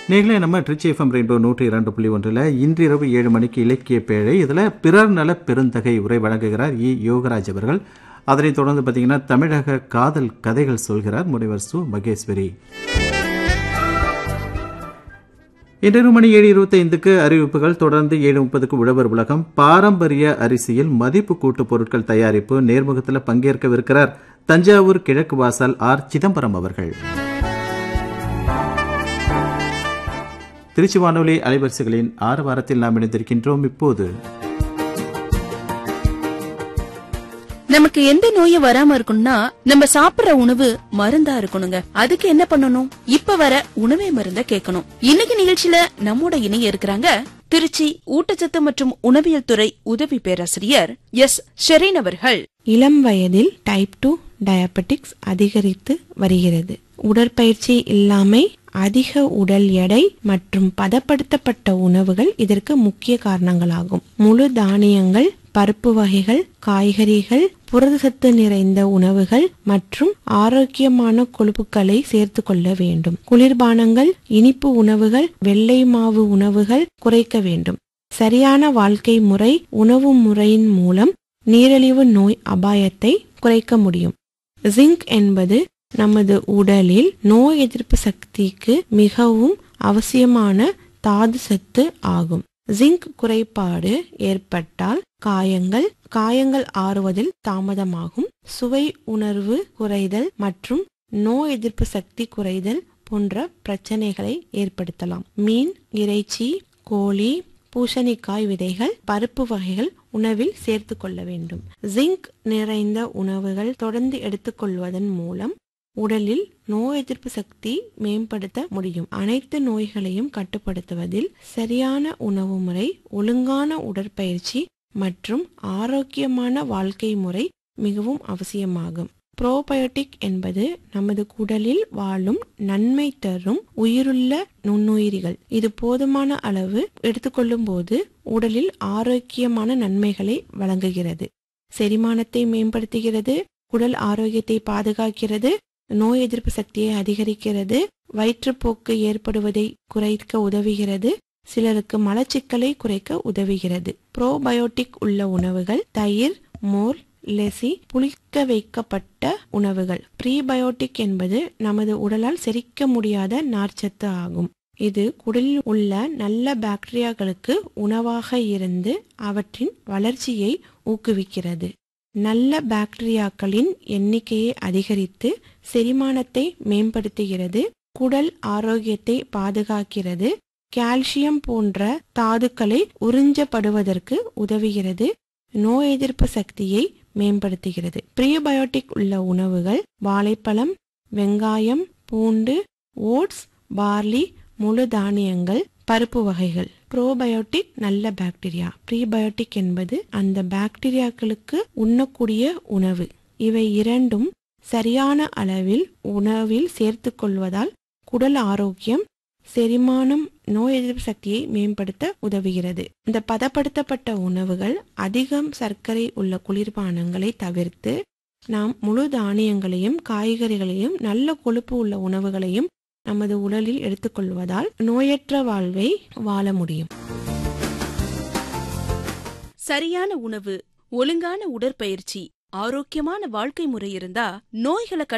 நீங்களே நம்ம Trichy FM rainbow நூற்றி இரண்டு புள்ளி ஒன்றில் இன்றிரவு ஏழு மணிக்கு இலக்கிய பேழை இதில் பிறர் நல பெருந்தகை உரை வழங்குகிறார் இ யோகராஜ் அவர்கள் அதனைத் தொடர்ந்து பார்த்தீங்கன்னா தமிழக காதல் கதைகள் சொல்கிறார் முனைவர் சு மகேஸ்வரி இன்றிரவு மணி ஏழு இருபத்தைந்துக்கு அறிவிப்புகள் தொடர்ந்து ஏழு முப்பதுக்கு உழவர் உலகம் பாரம்பரிய அரிசியில் மதிப்பு கூட்டு பொருட்கள் தயாரிப்பு நேர்முகத்தில் பங்கேற்கவிருக்கிறார் தஞ்சாவூர் கிழக்கு வாசல் ஆர் சிதம்பரம் அவர்கள் திருச்சி வானொலி அலைவரிசைகளின் ஆறு வாரத்தில் நாம் இணைந்திருக்கின்றோம் இப்போது நமக்கு எந்த நோயும் வராம இருக்கணும்னா நம்ம சாப்பிடுற உணவு மருந்தா இருக்கணுங்க அதுக்கு என்ன பண்ணணும் இப்ப வர உணவே மருந்த கேட்கணும் இன்னைக்கு நிகழ்ச்சியில நம்மோட இணைய இருக்கிறாங்க திருச்சி ஊட்டச்சத்து மற்றும் உணவியல் துறை உதவி பேராசிரியர் எஸ் ஷெரீன் அவர்கள் இளம் வயதில் டைப் டூ டயபெட்டிக்ஸ் அதிகரித்து வருகிறது உடற்பயிற்சி இல்லாமை அதிக உடல் எடை மற்றும் பதப்படுத்தப்பட்ட உணவுகள் இதற்கு முக்கிய காரணங்களாகும் முழு தானியங்கள் பருப்பு வகைகள் காய்கறிகள் புரதசத்து நிறைந்த உணவுகள் மற்றும் ஆரோக்கியமான கொழுப்புகளை சேர்த்து கொள்ள வேண்டும் குளிர்பானங்கள் இனிப்பு உணவுகள் வெள்ளை மாவு உணவுகள் குறைக்க வேண்டும் சரியான வாழ்க்கை முறை உணவு முறையின் மூலம் நீரிழிவு நோய் அபாயத்தை குறைக்க முடியும் ஜிங்க் என்பது நமது உடலில் நோய் எதிர்ப்பு சக்திக்கு மிகவும் அவசியமான தாது சத்து ஆகும் ஜிங்க் குறைபாடு ஏற்பட்டால் காயங்கள் காயங்கள் ஆறுவதில் தாமதமாகும் சுவை உணர்வு குறைதல் மற்றும் நோய் எதிர்ப்பு சக்தி குறைதல் போன்ற பிரச்சனைகளை ஏற்படுத்தலாம் மீன் இறைச்சி கோழி பூசணிக்காய் விதைகள் பருப்பு வகைகள் உணவில் சேர்த்து கொள்ள வேண்டும் ஜிங்க் நிறைந்த உணவுகள் தொடர்ந்து எடுத்துக்கொள்வதன் மூலம் உடலில் நோய் எதிர்ப்பு சக்தி மேம்படுத்த முடியும் அனைத்து நோய்களையும் கட்டுப்படுத்துவதில் சரியான உணவு முறை ஒழுங்கான உடற்பயிற்சி மற்றும் ஆரோக்கியமான வாழ்க்கை முறை மிகவும் அவசியமாகும் புரோபயோட்டிக் என்பது நமது குடலில் வாழும் நன்மை தரும் உயிருள்ள நுண்ணுயிரிகள் இது போதுமான அளவு எடுத்துக்கொள்ளும் போது உடலில் ஆரோக்கியமான நன்மைகளை வழங்குகிறது செரிமானத்தை மேம்படுத்துகிறது குடல் ஆரோக்கியத்தை பாதுகாக்கிறது நோய் எதிர்ப்பு சக்தியை அதிகரிக்கிறது வயிற்றுப்போக்கு ஏற்படுவதை குறைக்க உதவுகிறது சிலருக்கு மலச்சிக்கலை குறைக்க உதவுகிறது ப்ரோபயோட்டிக் உள்ள உணவுகள் தயிர் மோர் லெசி புளிக்க வைக்கப்பட்ட உணவுகள் ப்ரீபயோட்டிக் என்பது நமது உடலால் செரிக்க முடியாத நார்ச்சத்து ஆகும் இது குடலில் உள்ள நல்ல பாக்டீரியாக்களுக்கு உணவாக இருந்து அவற்றின் வளர்ச்சியை ஊக்குவிக்கிறது நல்ல பாக்டீரியாக்களின் எண்ணிக்கையை அதிகரித்து செரிமானத்தை மேம்படுத்துகிறது குடல் ஆரோக்கியத்தை பாதுகாக்கிறது கால்சியம் போன்ற தாதுக்களை உறிஞ்சப்படுவதற்கு உதவுகிறது நோய் எதிர்ப்பு சக்தியை மேம்படுத்துகிறது ப்ரீபயோட்டிக் உள்ள உணவுகள் வாழைப்பழம் வெங்காயம் பூண்டு ஓட்ஸ் பார்லி முழு தானியங்கள் பருப்பு வகைகள் ப்ரோபயோட்டிக் நல்ல பாக்டீரியா ப்ரீபயோட்டிக் என்பது அந்த பாக்டீரியாக்களுக்கு உண்ணக்கூடிய உணவு இவை இரண்டும் சரியான அளவில் உணவில் சேர்த்து கொள்வதால் குடல் ஆரோக்கியம் செரிமானம் நோய் எதிர்ப்பு சக்தியை மேம்படுத்த உதவுகிறது இந்த பதப்படுத்தப்பட்ட உணவுகள் அதிகம் சர்க்கரை உள்ள குளிர்பானங்களை தவிர்த்து நாம் முழு தானியங்களையும் காய்கறிகளையும் நல்ல கொழுப்பு உள்ள உணவுகளையும் நமது உடலில் எடுத்துக்கொள்வதால் நோயற்ற வாழ்வை வாழ முடியும் சரியான உணவு ஒழுங்கான உடற்பயிற்சி ஆரோக்கியமான வாழ்க்கை முறை இருந்தா நோய்களை